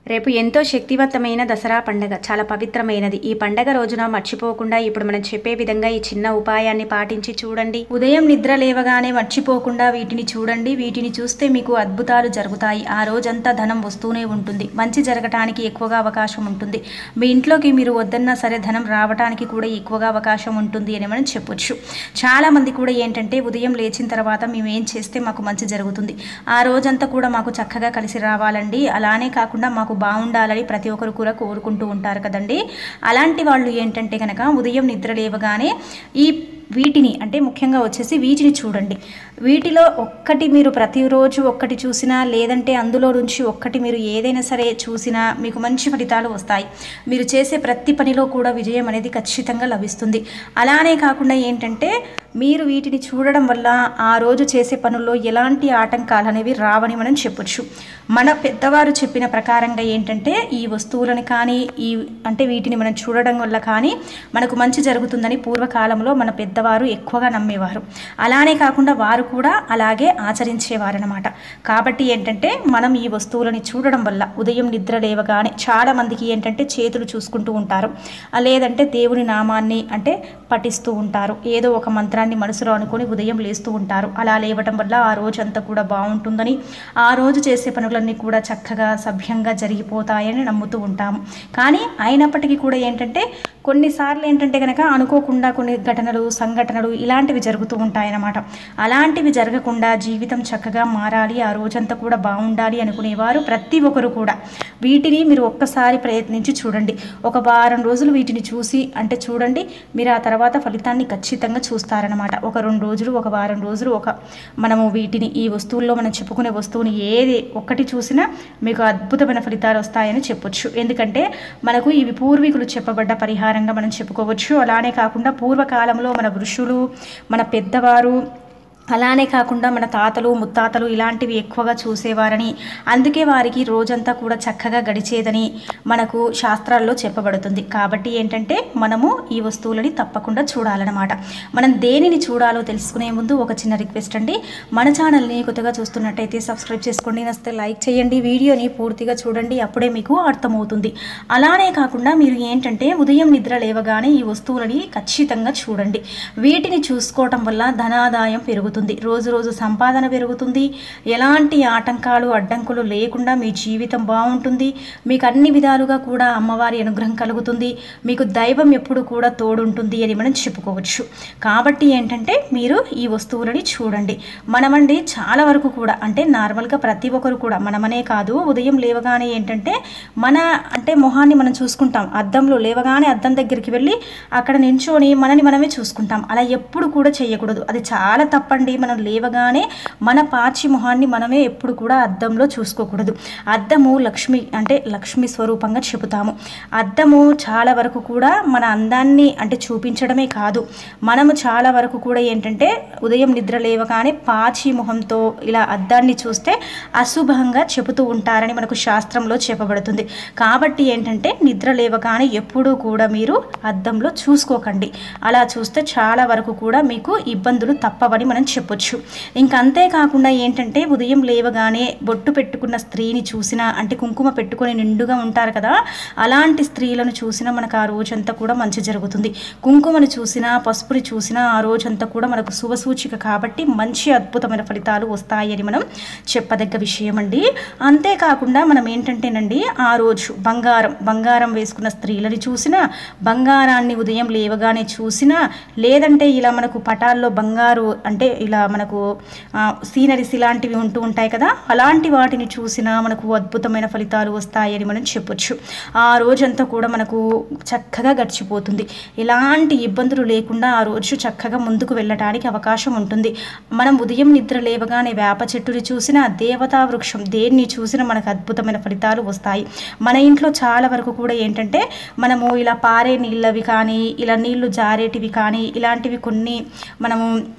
రేపు ఎంతో శక్తివంతమైన దసరా పండగ చాలా పవిత్రమైనది ఈ పండగ రోజున మర్చిపోకుండా ఇప్పుడు మనం చెప్పే విధంగా ఈ చిన్న ఉపాయాన్ని పాటించి చూడండి ఉదయం నిద్ర లేవగానే మర్చిపోకుండా వీటిని చూడండి వీటిని చూస్తే మీకు అద్భుతాలు జరుగుతాయి ఆ రోజంతా ధనం వస్తూనే ఉంటుంది మంచి జరగటానికి ఎక్కువగా అవకాశం ఉంటుంది మీ ఇంట్లోకి మీరు వద్దన్నా సరే ధనం రావడానికి కూడా ఎక్కువగా అవకాశం ఉంటుంది అని మనం చెప్పొచ్చు చాలా మంది కూడా ఏంటంటే ఉదయం లేచిన తర్వాత మేము ఏం చేస్తే మాకు మంచి జరుగుతుంది ఆ రోజంతా కూడా మాకు చక్కగా కలిసి రావాలండి అలానే కాకుండా మాకు బాగుండాలని ప్రతి ఒక్కరు కూడా కోరుకుంటూ ఉంటారు కదండి అలాంటి వాళ్ళు ఏంటంటే కనుక ఉదయం నిద్ర లేవగానే ఈ వీటిని అంటే ముఖ్యంగా వచ్చేసి వీటిని చూడండి వీటిలో ఒక్కటి మీరు ప్రతిరోజు ఒక్కటి చూసినా లేదంటే అందులో నుంచి ఒక్కటి మీరు ఏదైనా సరే చూసినా మీకు మంచి ఫలితాలు వస్తాయి మీరు చేసే ప్రతి పనిలో కూడా విజయం అనేది ఖచ్చితంగా లభిస్తుంది అలానే కాకుండా ఏంటంటే మీరు వీటిని చూడడం వల్ల ఆ రోజు చేసే పనుల్లో ఎలాంటి ఆటంకాలు అనేవి రావని మనం చెప్పొచ్చు మన పెద్దవారు చెప్పిన ప్రకారంగా ఏంటంటే ఈ వస్తువులను కానీ ఈ అంటే వీటిని మనం చూడడం వల్ల కానీ మనకు మంచి జరుగుతుందని పూర్వకాలంలో మన పెద్దవారు ఎక్కువగా నమ్మేవారు అలానే కాకుండా వారు కూడా అలాగే ఆచరించేవారనమాట కాబట్టి ఏంటంటే మనం ఈ వస్తువులని చూడడం వల్ల ఉదయం నిద్ర లేవగానే చాలా మందికి ఏంటంటే చేతులు చూసుకుంటూ ఉంటారు ఆ లేదంటే దేవుని నామాన్ని అంటే పఠిస్తూ ఉంటారు ఏదో ఒక మంత్రాన్ని మనసులో అనుకొని ఉదయం లేస్తూ ఉంటారు అలా లేవటం వల్ల ఆ రోజు అంతా కూడా బాగుంటుందని ఆ రోజు చేసే పనులన్నీ కూడా చక్కగా సభ్యంగా జరిగిపోతాయని నమ్ముతూ ఉంటాము కానీ అయినప్పటికీ కూడా ఏంటంటే కొన్నిసార్లు ఏంటంటే కనుక అనుకోకుండా కొన్ని ఘటనలు సంఘటనలు ఇలాంటివి జరుగుతూ ఉంటాయన్నమాట అలాంటివి జరగకుండా జీవితం చక్కగా మారాలి ఆ రోజంతా కూడా బాగుండాలి అనుకునేవారు ప్రతి ఒక్కరు కూడా వీటిని మీరు ఒక్కసారి ప్రయత్నించి చూడండి ఒక వారం రోజులు వీటిని చూసి అంటే చూడండి మీరు ఆ తర్వాత ఫలితాన్ని ఖచ్చితంగా చూస్తారనమాట ఒక రెండు రోజులు ఒక వారం రోజులు ఒక మనము వీటిని ఈ వస్తువుల్లో మనం చెప్పుకునే వస్తువుని ఏది ఒక్కటి చూసినా మీకు అద్భుతమైన ఫలితాలు వస్తాయని చెప్పొచ్చు ఎందుకంటే మనకు ఇవి పూర్వీకులు చెప్పబడ్డ పరిహారంగా మనం చెప్పుకోవచ్చు అలానే కాకుండా పూర్వకాలంలో మన ఋషులు మన పెద్దవారు అలానే కాకుండా మన తాతలు ముత్తాతలు ఇలాంటివి ఎక్కువగా చూసేవారని అందుకే వారికి రోజంతా కూడా చక్కగా గడిచేదని మనకు శాస్త్రాల్లో చెప్పబడుతుంది కాబట్టి ఏంటంటే మనము ఈ వస్తువులని తప్పకుండా చూడాలన్నమాట మనం దేనిని చూడాలో తెలుసుకునే ముందు ఒక చిన్న రిక్వెస్ట్ అండి మన ఛానల్ని కొత్తగా చూస్తున్నట్టయితే సబ్స్క్రైబ్ చేసుకోండి నస్తే లైక్ చేయండి వీడియోని పూర్తిగా చూడండి అప్పుడే మీకు అర్థమవుతుంది అలానే కాకుండా మీరు ఏంటంటే ఉదయం నిద్ర లేవగానే ఈ వస్తువులని ఖచ్చితంగా చూడండి వీటిని చూసుకోవటం వల్ల ధనాదాయం పెరుగుతుంది రోజు రోజు సంపాదన పెరుగుతుంది ఎలాంటి ఆటంకాలు అడ్డంకులు లేకుండా మీ జీవితం బాగుంటుంది మీకు అన్ని విధాలుగా కూడా అమ్మవారి అనుగ్రహం కలుగుతుంది మీకు దైవం ఎప్పుడు కూడా తోడుంటుంది అని మనం చెప్పుకోవచ్చు కాబట్టి ఏంటంటే మీరు ఈ వస్తువులని చూడండి మనమండి చాలా వరకు కూడా అంటే నార్మల్గా ప్రతి ఒక్కరు కూడా మనమనే కాదు ఉదయం లేవగానే ఏంటంటే మన అంటే మొహాన్ని మనం చూసుకుంటాం అద్దంలో లేవగానే అద్దం దగ్గరికి వెళ్ళి అక్కడ నించొని మనని మనమే చూసుకుంటాం అలా ఎప్పుడు కూడా చేయకూడదు అది చాలా తప్పండి మనం లేవగానే మన పాచి మొహాన్ని మనమే ఎప్పుడు కూడా అద్దంలో చూసుకోకూడదు అద్దము లక్ష్మి అంటే లక్ష్మి స్వరూపంగా చెబుతాము అద్దము చాలా వరకు కూడా మన అందాన్ని అంటే చూపించడమే కాదు మనము చాలా వరకు కూడా ఏంటంటే ఉదయం నిద్ర లేవగానే పాచి మొహంతో ఇలా అద్దాన్ని చూస్తే అశుభంగా చెబుతూ ఉంటారని మనకు శాస్త్రంలో చెప్పబడుతుంది కాబట్టి ఏంటంటే నిద్ర లేవగానే ఎప్పుడూ కూడా మీరు అద్దంలో చూసుకోకండి అలా చూస్తే చాలా వరకు కూడా మీకు ఇబ్బందులు తప్పవని మనం చెప్పొచ్చు ఇంకా అంతేకాకుండా ఏంటంటే ఉదయం లేవగానే బొట్టు పెట్టుకున్న స్త్రీని చూసినా అంటే కుంకుమ పెట్టుకొని నిండుగా ఉంటారు కదా అలాంటి స్త్రీలను చూసినా మనకు ఆ రోజంతా కూడా మంచి జరుగుతుంది కుంకుమను చూసినా పసుపుని చూసినా ఆ రోజంతా కూడా మనకు శుభసూచిక కాబట్టి మంచి అద్భుతమైన ఫలితాలు వస్తాయని మనం చెప్పదగ్గ విషయం అండి అంతేకాకుండా మనం ఏంటంటేనండి ఆ రోజు బంగారం బంగారం వేసుకున్న స్త్రీలని చూసినా బంగారాన్ని ఉదయం లేవగానే చూసినా లేదంటే ఇలా మనకు పటాల్లో బంగారు అంటే ఇలా మనకు సీనరీస్ ఇలాంటివి ఉంటూ ఉంటాయి కదా అలాంటి వాటిని చూసినా మనకు అద్భుతమైన ఫలితాలు వస్తాయని మనం చెప్పొచ్చు ఆ రోజంతా కూడా మనకు చక్కగా గడిచిపోతుంది ఎలాంటి ఇబ్బందులు లేకుండా ఆ రోజు చక్కగా ముందుకు వెళ్ళటానికి అవకాశం ఉంటుంది మనం ఉదయం నిద్ర లేవగానే వేప చెట్టుని చూసినా దేవతా వృక్షం దేన్ని చూసినా మనకు అద్భుతమైన ఫలితాలు వస్తాయి మన ఇంట్లో చాలా వరకు కూడా ఏంటంటే మనము ఇలా పారే నీళ్ళవి కానీ ఇలా నీళ్లు జారేటివి కానీ ఇలాంటివి కొన్ని మనము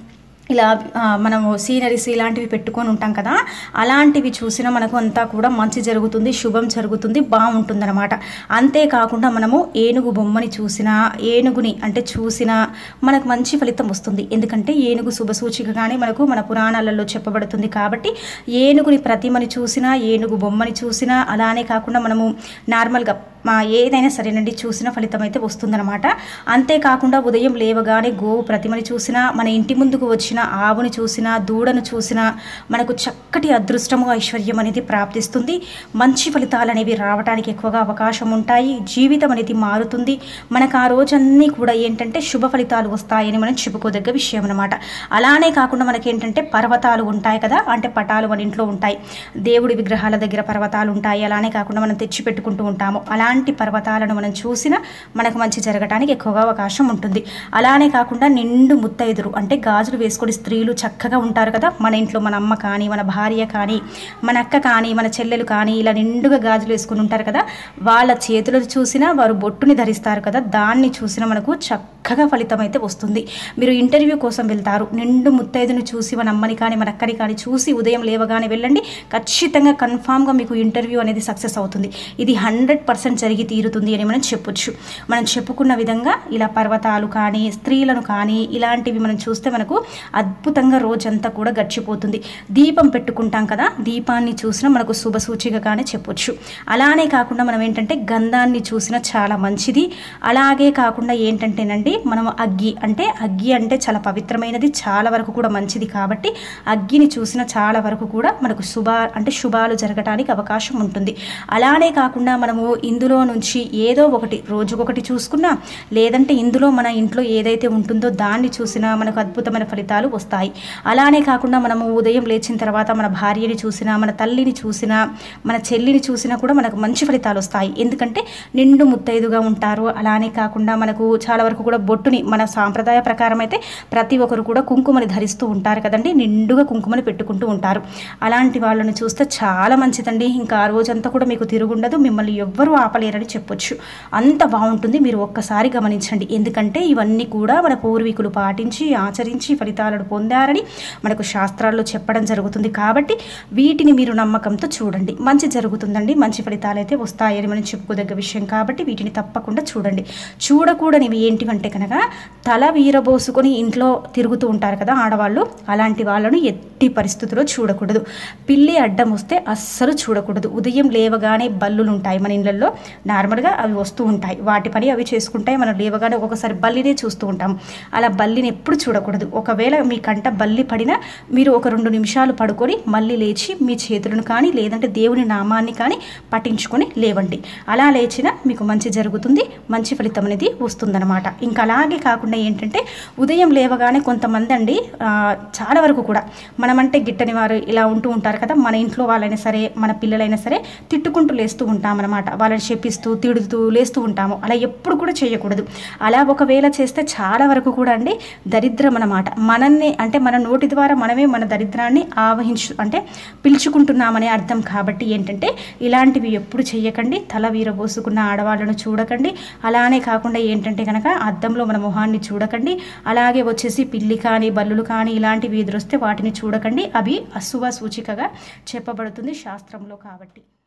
ఇలా ఆ, మనము సీనరీస్ ఇలాంటివి పెట్టుకొని ఉంటాం కదా అలాంటివి చూసినా మనకు అంతా కూడా మంచి జరుగుతుంది శుభం జరుగుతుంది బాగుంటుందన్నమాట అంతేకాకుండా మనము ఏనుగు బొమ్మని చూసినా ఏనుగుని అంటే చూసినా మనకు మంచి ఫలితం వస్తుంది ఎందుకంటే ఏనుగు శుభసూచికగానే మనకు మన పురాణాలలో చెప్పబడుతుంది కాబట్టి ఏనుగుని ప్రతిమని చూసినా ఏనుగు బొమ్మని చూసినా అలానే కాకుండా మనము నార్మల్గా మా ఏదైనా సరేనండి చూసిన ఫలితం అయితే వస్తుందన్నమాట అంతేకాకుండా ఉదయం లేవగానే గోవు ప్రతిమని చూసినా మన ఇంటి ముందుకు వచ్చిన ఆవుని చూసినా దూడను చూసినా మనకు చక్కటి అదృష్టము ఐశ్వర్యం అనేది ప్రాప్తిస్తుంది మంచి ఫలితాలు అనేవి రావడానికి ఎక్కువగా అవకాశం ఉంటాయి జీవితం అనేది మారుతుంది మనకు ఆ రోజన్నీ కూడా ఏంటంటే శుభ ఫలితాలు వస్తాయని మనం చెప్పుకోదగ్గ విషయం అనమాట అలానే కాకుండా మనకేంటంటే పర్వతాలు ఉంటాయి కదా అంటే పటాలు మన ఇంట్లో ఉంటాయి దేవుడి విగ్రహాల దగ్గర పర్వతాలు ఉంటాయి అలానే కాకుండా మనం తెచ్చి పెట్టుకుంటూ ఉంటాము అలాంటి పర్వతాలను మనం చూసినా మనకు మంచి జరగడానికి ఎక్కువగా అవకాశం ఉంటుంది అలానే కాకుండా నిండు ముత్తైదురు అంటే గాజులు వేసుకొని స్త్రీలు చక్కగా ఉంటారు కదా మన ఇంట్లో మన అమ్మ కానీ మన భార్య కానీ మన అక్క కానీ మన చెల్లెలు కానీ ఇలా నిండుగా గాజులు వేసుకుని ఉంటారు కదా వాళ్ళ చేతులు చూసినా వారు బొట్టుని ధరిస్తారు కదా దాన్ని చూసినా మనకు చక్కగా ఫలితం అయితే వస్తుంది మీరు ఇంటర్వ్యూ కోసం వెళ్తారు నిండు ముత్తైదుని చూసి మన అమ్మని కానీ మన అక్కని కానీ చూసి ఉదయం లేవగానే వెళ్ళండి ఖచ్చితంగా కన్ఫామ్గా మీకు ఇంటర్వ్యూ అనేది సక్సెస్ అవుతుంది ఇది హండ్రెడ్ పర్సెంట్ జరిగి తీరుతుంది అని మనం చెప్పొచ్చు మనం చెప్పుకున్న విధంగా ఇలా పర్వతాలు కానీ స్త్రీలను కానీ ఇలాంటివి మనం చూస్తే మనకు అద్భుతంగా రోజంతా కూడా గడిచిపోతుంది దీపం పెట్టుకుంటాం కదా దీపాన్ని చూసినా మనకు శుభ సూచికగానే చెప్పొచ్చు అలానే కాకుండా మనం ఏంటంటే గంధాన్ని చూసినా చాలా మంచిది అలాగే కాకుండా ఏంటంటేనండి మనం అగ్గి అంటే అగ్గి అంటే చాలా పవిత్రమైనది చాలా వరకు కూడా మంచిది కాబట్టి అగ్గిని చూసిన చాలా వరకు కూడా మనకు శుభ అంటే శుభాలు జరగడానికి అవకాశం ఉంటుంది అలానే కాకుండా మనము ఇందులో నుంచి ఏదో ఒకటి రోజుకొకటి చూసుకున్నా లేదంటే ఇందులో మన ఇంట్లో ఏదైతే ఉంటుందో దాన్ని చూసినా మనకు అద్భుతమైన ఫలితాలు వస్తాయి అలానే కాకుండా మనము ఉదయం లేచిన తర్వాత మన భార్యని చూసినా మన తల్లిని చూసినా మన చెల్లిని చూసినా కూడా మనకు మంచి ఫలితాలు వస్తాయి ఎందుకంటే నిండు ముత్తైదుగా ఉంటారు అలానే కాకుండా మనకు చాలా వరకు కూడా బొట్టుని మన సాంప్రదాయ ప్రకారం అయితే ప్రతి ఒక్కరు కూడా కుంకుమని ధరిస్తూ ఉంటారు కదండి నిండుగా కుంకుమని పెట్టుకుంటూ ఉంటారు అలాంటి వాళ్ళని చూస్తే చాలా మంచిదండి ఇంకా ఆ రోజంతా కూడా మీకు తిరుగుండదు మిమ్మల్ని ఎవ్వరూ ఆపలేరని చెప్పొచ్చు అంత బాగుంటుంది మీరు ఒక్కసారి గమనించండి ఎందుకంటే ఇవన్నీ కూడా మన పూర్వీకులు పాటించి ఆచరించి ఫలితాలను పొందారని మనకు శాస్త్రాల్లో చెప్పడం జరుగుతుంది కాబట్టి వీటిని మీరు నమ్మకంతో చూడండి మంచి జరుగుతుందండి మంచి ఫలితాలు అయితే వస్తాయని మనం చెప్పుకోదగ్గ విషయం కాబట్టి వీటిని తప్పకుండా చూడండి చూడకూడనివి ఏంటివంటే కనుక తల వీరబోసుకొని ఇంట్లో తిరుగుతూ ఉంటారు కదా ఆడవాళ్ళు అలాంటి వాళ్ళను ఎట్టి పరిస్థితుల్లో చూడకూడదు పిల్లి అడ్డం వస్తే అస్సలు చూడకూడదు ఉదయం లేవగానే బల్లులు ఉంటాయి మన ఇళ్ళల్లో నార్మల్గా అవి వస్తూ ఉంటాయి వాటి పని అవి చేసుకుంటాయి మనం లేవగానే ఒక్కొక్కసారి బల్లినే చూస్తూ ఉంటాం అలా బల్లిని ఎప్పుడు చూడకూడదు ఒకవేళ మీ కంట బల్లి పడినా మీరు ఒక రెండు నిమిషాలు పడుకొని మళ్ళీ లేచి మీ చేతులను కానీ లేదంటే దేవుని నామాన్ని కానీ పఠించుకొని లేవండి అలా లేచినా మీకు మంచి జరుగుతుంది మంచి ఫలితం అనేది వస్తుందన్నమాట ఇంకా అలాగే కాకుండా ఏంటంటే ఉదయం లేవగానే కొంతమంది అండి ఆ, చాలా వరకు కూడా మనమంటే గిట్టని వారు ఇలా ఉంటూ ఉంటారు కదా మన ఇంట్లో వాళ్ళైనా సరే మన పిల్లలైనా సరే తిట్టుకుంటూ లేస్తూ ఉంటామన్నమాట వాళ్ళని చెప్పిస్తూ తిడుతూ లేస్తూ ఉంటాము అలా ఎప్పుడు కూడా చేయకూడదు అలా ఒకవేళ చేస్తే చాలా వరకు కూడా అండి దరిద్రం అన్నమాట మనల్ని అంటే మన నోటి ద్వారా మనమే మన దరిద్రాన్ని ఆవహించు అంటే పిలుచుకుంటున్నామనే అర్థం కాబట్టి ఏంటంటే ఇలాంటివి ఎప్పుడు చేయకండి తల వీరబోసుకున్న ఆడవాళ్ళను చూడకండి అలానే కాకుండా ఏంటంటే కనుక అద్దంలో మన మొహాన్ని చూడకండి అలాగే వచ్చేసి పిల్లి కానీ బల్లులు కానీ ఇలాంటివి ఎదురొస్తే వాటిని చూడకండి అవి అశుభ సూచికగా చెప్పబడుతుంది శాస్త్రంలో కాబట్టి